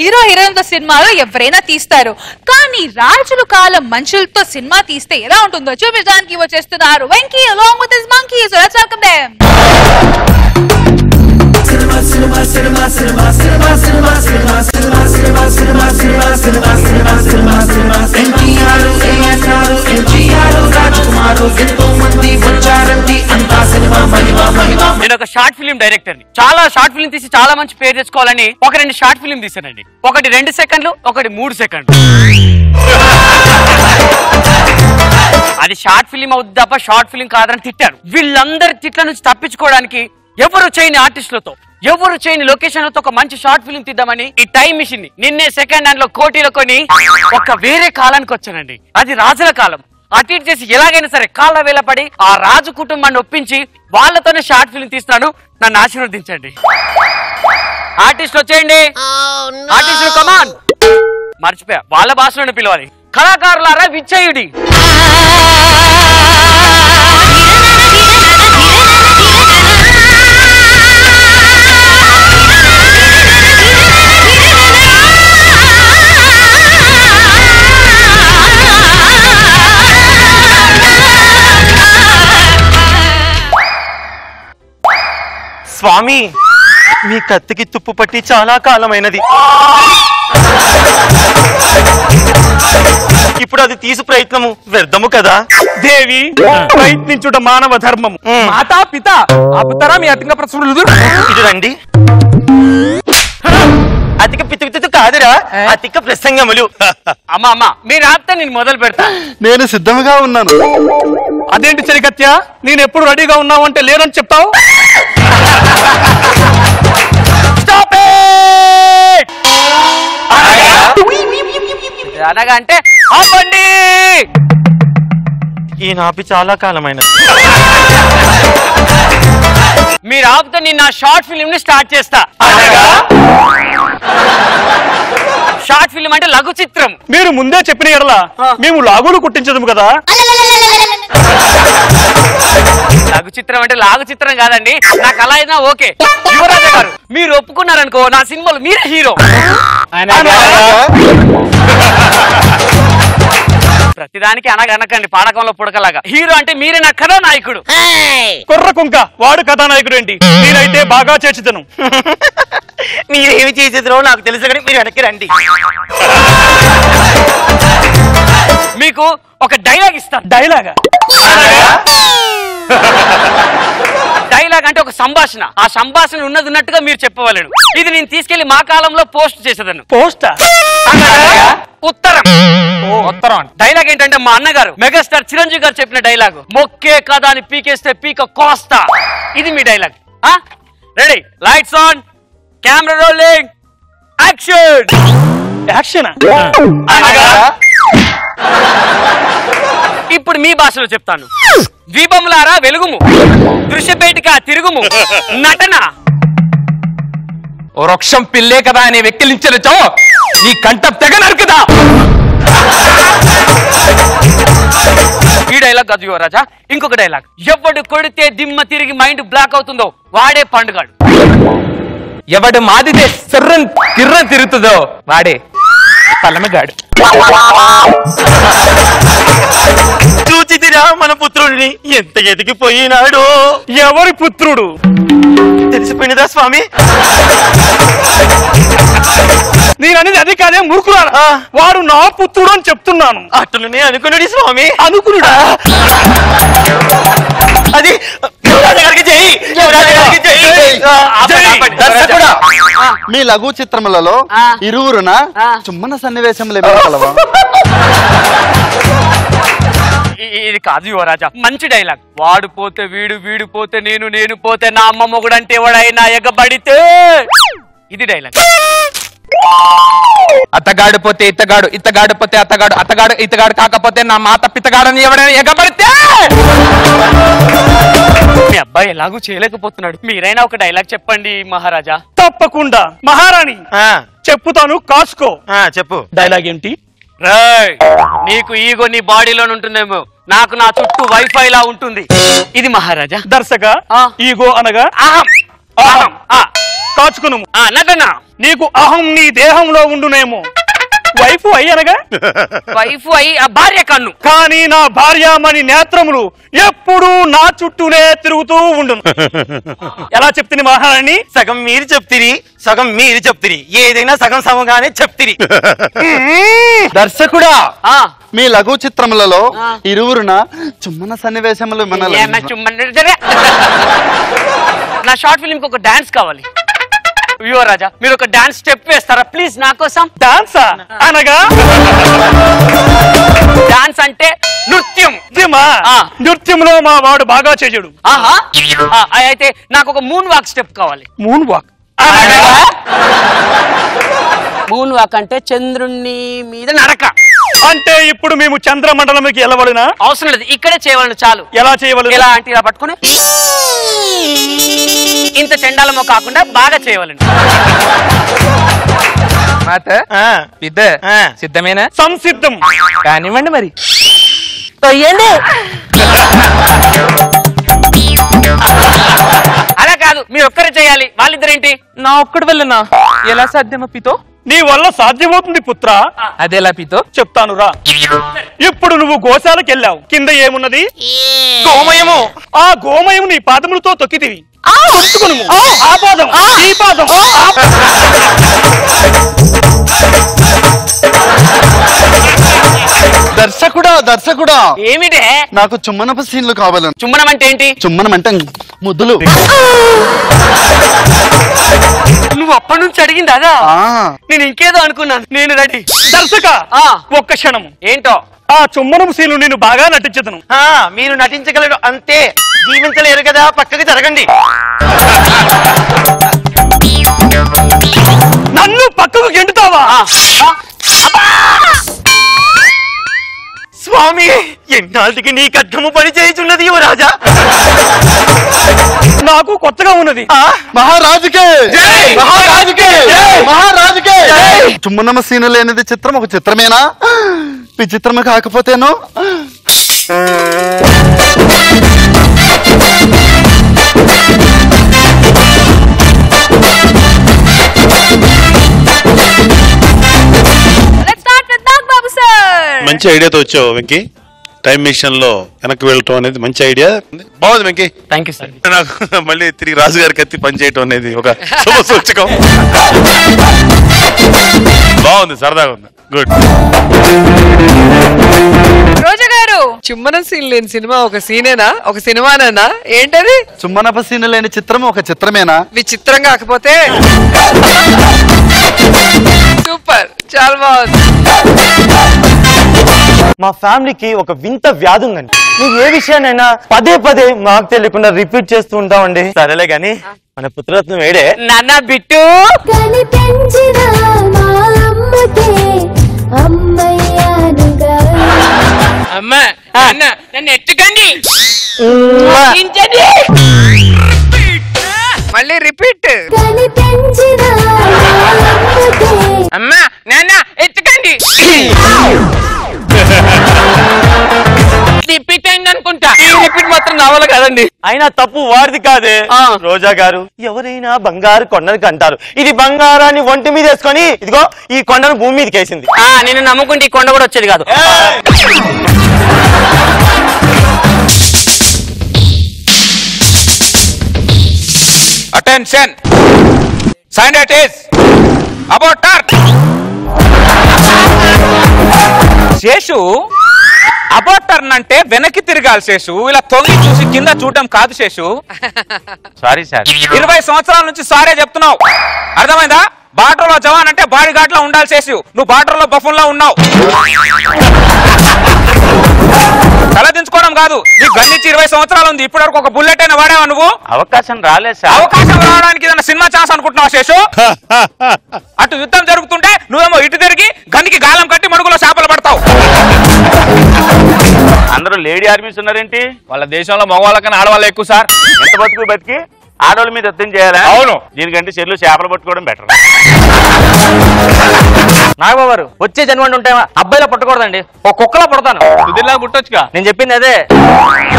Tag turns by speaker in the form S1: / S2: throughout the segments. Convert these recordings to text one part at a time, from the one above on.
S1: Hero heroine తో సినిమాలు ఎవరైనా తీస్తారు కానీ రాజుల కాలం మనుషులతో సినిమా తీస్తే ఎలా ఉంటుందో చూపించడానికి వచ్చేస్తున్నారు Venky along with his monkey so let's welcome them
S2: నేను ఒక షార్ట్ ఫిలిం డైరెక్టర్ ని చాలా షార్ట్ ఫిలిం తీసి చాలా మంచి పేరు తెచ్చుకోవాలని ఒక రెండు షార్ట్ ఫిలిం తీసానండి ఒకటి రెండు సెకండ్లు ఒకటి మూడు సెకండ్లు అది షార్ట్ ఫిలిం అవుద్ది తప్ప షార్ట్ ఫిలిం కాదని తిట్టారు వీళ్ళందరి తిట్ల నుంచి తప్పించుకోవడానికి ఎవరు చేయని ఆర్టిస్టులతో ఎవరు చేయని లొకేషన్లతో ఒక మంచి షార్ట్ ఫిలిం తీద్దామని ఈ టైం మిషన్ ని నిన్నే సెకండ్ హ్యాండ్ లో కోటీలో కొని ఒక వేరే కాలానికి వచ్చానండి అది రాజుల కాలం అటు ఇటు చేసి ఎలాగైనా సరే కాళ్ళ వేలపడి ఆ రాజు కుటుంబాన్ని ఒప్పించి వాళ్ళతోనే షార్ట్ ఫిల్మ్ తీస్తున్నాను నన్ను ఆశీర్వదించండి ఆర్టిస్ట్ వచ్చేయండి ఆర్టిస్ట్ కమాన్ మర్చిపోయా వాళ్ళ భాషలోనే పిలవాలి కళాకారులారా విచ్చయుడి
S3: స్వామి మీ కత్తికి తుప్పు పట్టి చాలా కాలమైనది ఇప్పుడు అది తీసు ప్రయత్నము వ్యర్థము కదా
S4: దేవి ప్రయత్నించుట మానవ ధర్మము
S3: మ్మ్.
S4: మాతా పిత అపుతరా మీ అతింగ ప్రసవులు
S3: ఇది రండి అతిక పితుకుతు కాదురా అతిక ప్రసంగములు
S2: అమ్మ అమ్మ మీరు ఆపితే నేను మొదలు పెడతా
S5: నేను సిద్ధంగా ఉన్నాను
S4: అదేంటి చరికత్య నేను ఎప్పుడు రెడీగా ఉన్నావు అంటే లేనని చెప్తావు
S2: Stop it! అనగా అంటే ఆపండి
S3: ఈ నాపి చాలా కాలమైనది
S2: మీరు ఆపితే నేను నా షార్ట్ ఫిలిం ని స్టార్ట్ చేస్తా షార్ట్ ఫిలిం అంటే లఘు చిత్రం
S4: మీరు ముందే చెప్పిన ఎడల మేము లాగులు కుట్టించదు కదా
S2: లఘు చిత్రం అంటే లాగు చిత్రం కాదండి నాకు అలా అయినా ఓకే యువరాజా గారు మీరు ఒప్పుకున్నారనుకో నా సినిమాలో మీరే హీరో ప్రతిదానికి అనగనకండి పాడకంలో పుడకలాగా హీరో అంటే మీరే నా కథానాయకుడు
S4: కుర్ర కుంక వాడు కథానాయకుడు ఏంటి నేనైతే బాగా చేర్చుతాను
S3: మీరేమి చేసేదో నాకు తెలుసు కానీ మీరు వెనక్కి రండి
S2: మీకు ఒక డైలాగ్ ఇస్తాను
S4: డైలాగా
S2: డైలాగ్ అంటే ఒక సంభాషణ ఆ సంభాషణ ఉన్నది ఉన్నట్టుగా మీరు చెప్పవలను ఇది నేను తీసుకెళ్లి మా కాలంలో పోస్ట్ చేసేదాన్ని
S4: పోస్టా
S2: ఉత్తరం
S4: ఉత్తరం అంట.
S2: డైలాగ్ ఏంటంటే మా అన్నగారు మెగాస్టార్ చిరంజీవి గారు చెప్పిన డైలాగ్ మొక్కే కదా అని పీకేస్తే పీక కోస్తా ఇది మీ dialogue ready lights on camera rolling action
S4: action
S2: ఇప్పుడు మీ భాషలో చెప్తాను దీపములారా వెలుగుము దృశ్యపేటిక తిరుగుము నటన
S6: ఓ వృక్షం పిల్లే కదా అని వెక్కిలించలచో నీ కంట తెగ నరుకుదా
S2: ఈ డైలాగ్ కాదు యువరాజా ఇంకొక డైలాగ్ ఎవడు కొడితే దిమ్మ తిరిగి మైండ్ బ్లాక్ అవుతుందో వాడే పండుగాడు
S6: ఎవడు మాదితే సర్రన్ కిర్రన్ తిరుగుతుందో వాడే తలమగాడు
S3: చూచితిరా మన పుత్రుడిని ఎంత ఎదిగిపోయినాడు
S4: ఎవరి పుత్రుడు
S3: తెలిసిపోయినదా స్వామి
S4: నేను అనేది అది కాదే మూర్ఖురాలు
S3: ఆ.
S4: వాడు నా పుత్రుడు అని చెప్తున్నాను
S3: అట్లనే అనుకున్నాడు స్వామి
S4: అనుకునుడా
S3: అది యువరాజు గారికి చెయ్యి యువరాజు గారికి చెయ్యి
S2: ఆపండి, ఆపండి.
S5: దర్శకుడా
S2: ఆ.
S5: మీ లఘు చిత్రములలో
S2: ఆ.
S5: ఇరువురున
S2: ఆ.
S5: చుమ్మన సన్నివేశములు ఏమైనా కలవా
S2: ఇ- ఇది కాదు యువరాజా మంచి డైలాగ్ వాడు పోతే వీడు వీడు పోతే నేను నేను పోతే నా అమ్మ మొగుడంటే ఎవడైనా ఎగబడితే ఇది డైలాగ్
S6: అత్తగాడు పోతే ఇత్తగాడు ఇత్తగాడు పోతే అత్తగాడు అత్తగాడు ఇత్తగాడు కాకపోతే నా మాత పిత్తగాడని ఎవడైనా ఎగబడితే
S2: మీ అబ్బాయి ఎలాగూ చేయలేకపోతున్నాడు మీరైనా ఒక డైలాగ్ చెప్పండి మహారాజా
S4: తప్పకుండా మహారాణి
S3: ఆ,
S4: చెప్పుతాను కాసుకో
S3: ఆ, చెప్పు
S4: డైలాగ్ ఏంటి
S2: రేయ్ నీకు ఈగో నీ బాడీలో ఉంటుందేమో నాకు నా చుట్టూ వైఫై లా ఉంటుంది ఇది మహారాజా
S4: దర్శక
S2: ఆ.
S4: ఈగో అనగా
S2: అహం అహం ఆ.
S4: కాచుకును
S2: ఆ నటన
S4: నీకు అహం నీ దేహంలో ఉండునేమో వైఫ్ అయ్యనగా
S2: వైఫ్ అయి ఆ భార్య కన్ను
S4: కానీ నా భార్యామణి నేత్రములు ఎప్పుడూ నా చుట్టూనే తిరుగుతూ ఉండును ఎలా చెప్తుంది మహారాణి
S3: సగం మీరు చెప్తిరి సగం మీరు చెప్తిరి ఏదైనా సగం సగంగానే చెప్తిరి
S5: దర్శకుడా
S2: ఆ
S5: మీ లఘు చిత్రములలో
S2: ఆ.
S5: ఇరువురున చుమ్మన సన్నివేశములు మనలో
S2: ఏమ చుమ్మన్న జరే. నా షార్ట్ ఫిల్మ్ కి ఒక డాన్స్ కావాలి యువరాజా మీరు ఒక డాన్స్ స్టెప్ వేస్తారా ప్లీజ్ నా కోసం
S4: డాన్సా అనగా
S2: డాన్స్ అంటే నృత్యం
S4: నృత్యమా
S2: ఆ.
S4: నృత్యంలో మా వాడు బాగా చెయ్యడు
S2: ఆహా ఆ, అయితే నాకు ఒక మూన్ వాక్ స్టెప్ కావాలి
S4: మూన్ వాక్
S2: మూన్ వాక్ అంటే చంద్రుణ్ణి మీద నడక
S4: అంటే ఇప్పుడు మేము చంద్రమండలంకి వెళ్ళవలనా
S2: అవసరం లేదు ఇక్కడే చేయవలను చాలు
S4: ఎలా చేయవలన
S2: ఎలా అంటే ఇలా పట్టుకుని ఇంత చెండాలమో కాకుండా బాగా చేయవలను
S6: మాట
S3: ఆ,
S6: పెద్ద
S3: ఆ.
S6: సిద్ధమేనా
S4: సంసిద్ధం
S6: కానివ్వండి మరి
S2: అలా కాదు మీరు ఒక్కరే చేయాలి వాళ్ళిద్దరేంటి
S6: నా ఒక్కడు వెళ్ళనా ఎలా సాధ్యమా పితో
S4: నీ వల్ల సాధ్యమవుతుంది పుత్ర
S6: అదెలా పితో
S4: చెప్తాను రా ఇప్పుడు నువ్వు గోశాలకు వెళ్ళావు కింద ఏమున్నది
S3: గోమయము
S4: ఆ గోమయం నీ పాదములతో తొక్కితివి తొక్కుకును ఆ పాదం ఈ పాదం ఆ
S5: దర్శకుడా దర్శకుడా
S2: ఏమిటే
S5: నాకు చుమ్మనపు సీన్లు కావాలను
S2: చుమ్మనం అంటే ఏంటి
S5: చుమ్మనం అంటే ముద్దులు
S2: నువ్వు అప్పటి నుంచి అడిగింది అదా
S5: ఆ
S2: నేను ఇంకేదో అనుకున్నాను నేను రెడీ
S4: దర్శక
S2: ఆ.
S4: ఒక్క క్షణము
S2: ఏంటో
S4: ఆ చుమ్మనపు సీన్లు నేను బాగా నటించదను
S3: ఆ, మీరు నటించగలరు అంతే జీవించలేరు కదా పక్కకి జరగండి
S4: నన్ను పక్కకు గెంటుతావా
S3: స్వామి ఎన్నాళ్ళకి నీ ఖడ్గము పని చేయుచున్నది యువరాజా
S4: నాకు కొత్తగా ఉన్నది
S5: మహారాజుకే మహారాజుకే మహారాజుకే చుమ్మనమ సీను లేనిది చిత్రం ఒక చిత్రమేనా విచిత్రము కాకపోతేను
S1: let's start with Nag Babu sir
S7: మంచి ఐడియాతో వచ్చావు వెంకీ టైం మిషన్ లో వెనక్కి వెళ్ళటం అనేది మంచి ఐడియా బాగుంది వెంకీ
S2: థ్యాంక్ యూ సార్
S7: నాకు మళ్ళీ తిరిగి రాజుగారికి ఎత్తి పని చేయటం అనేది ఒక శుభ సూచకం బాగుంది సరదాగా ఉంది గుడ్
S1: రోజా గారు
S8: చుమ్మన సీన్ లేని సినిమా ఒక సీనేనా ఒక సినిమానేనా ఏంటది
S5: చుమ్మనప సీను లేని చిత్రం ఒక చిత్రమేనా
S8: విచిత్రం కాకపోతే సూపర్ చాలా బాగుంది
S3: మా ఫ్యామిలీకి ఒక వింత వ్యాధి ఉందండి నువ్వు ఏ విషయాన్నైనా పదే పదే మాకు తెలియకుండా రిపీట్ చేస్తూ ఉంటామండి సరేలే గాని మన పుత్రరత్నం ఏడే
S2: నాన్న బిట్టు
S9: కని పెంచిన మా అమ్మకే అమ్మయ్యానుగా
S2: అమ్మా నాన్న నన్ను ఎత్తుకండి
S8: మళ్ళీ రిపీట్
S9: కని పెంచిన మా అమ్మకే
S2: అమ్మా నాన్న ఎత్తుకండి రిపీట్ అయింది అనుకుంటా
S8: రిపీట్ మాత్రం నా వల్ల కాదండి
S3: అయినా తప్పు వారిది కాదే
S2: ఆ.
S3: రోజా గారు ఎవరైనా బంగారు కొండకి అంటారు ఇది బంగారాన్ని ఒంటి మీద వేసుకొని ఇదిగో ఈ కొండను భూమి మీదకి వేసింది
S2: ఆ, నిన్ను నమ్ముకుంటే ఈ కొండ కూడా వచ్చేది కాదు
S6: attention sign it is about turn Seshu about turn అంటే వెనక్కి తిరగాలి శేషు ఇలా తొంగి చూసి కింద చూడడం కాదు శేషు
S3: సారీ సార్
S6: ఇరవై సంవత్సరాల నుంచి సారే చెప్తున్నావు అర్థమైందా బార్డర్ లో జవాన్ అంటే బాడీ గార్డ్ లో ఉండాలి శేషు నువ్వు బార్డర్ లో బఫున్ లో ఉన్నావు తల దించుకోవడం కాదు నీకు గన్నిచ్చి ఇరవై సంవత్సరాలు ఉంది ఇప్పటి వరకు ఒక బుల్లెట్ అయినా వాడావా నువ్వు
S3: అవకాశం రాలేదు
S6: అవకాశం రావడానికి ఏదైనా సినిమా ఛాన్స్ అనుకుంటున్నావు శేషు అటు యుద్ధం జరుగుతుంటే నువ్వేమో ఇటు తిరిగి గనికి గాలం కట్టి మడుగులో చేపలు పడతావు
S3: అందరూ లేడీ ఆర్మీస్ ఉన్నారేంటి
S6: వాళ్ళ దేశంలో మగవాళ్ళకన్నా ఆడవాళ్ళు ఎక్కువ సార్
S3: ఎంత బతుకు బతికి ఆడవాళ్ళ మీద యుద్ధం చేయాలా
S6: అవును.
S3: దీనికంటే చెల్లు చేపలు పట్టుకోవడం బెటర్
S2: నాగబాబు గారు వచ్చే జన్మండి ఉంటే అబ్బాయిలో పుట్టకూడదండి ఒక కుక్కలో పుడతాను
S6: సుధీర్లా పుట్టొచ్చుగా
S2: నేను చెప్పింది అదే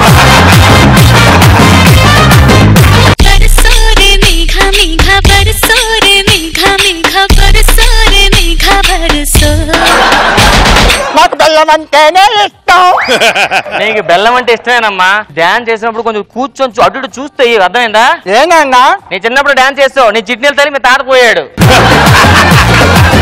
S9: బరసో రే మేఘ మేఘ బరసో
S10: బెల్లం అంటేనే ఇష్టం
S11: నీకు బెల్లం అంటే ఇష్టమేనమ్మా డాన్స్ చేసినప్పుడు కొంచెం కూర్చొని చూ- అటు ఇటు చూస్తే ఇవి అర్థమైందా
S10: ఏనన్నా
S11: నీ చిన్నప్పుడు డాన్స్ చేస్తావు నీ జిడ్నీలు తల్లి మీ తాత పోయాడు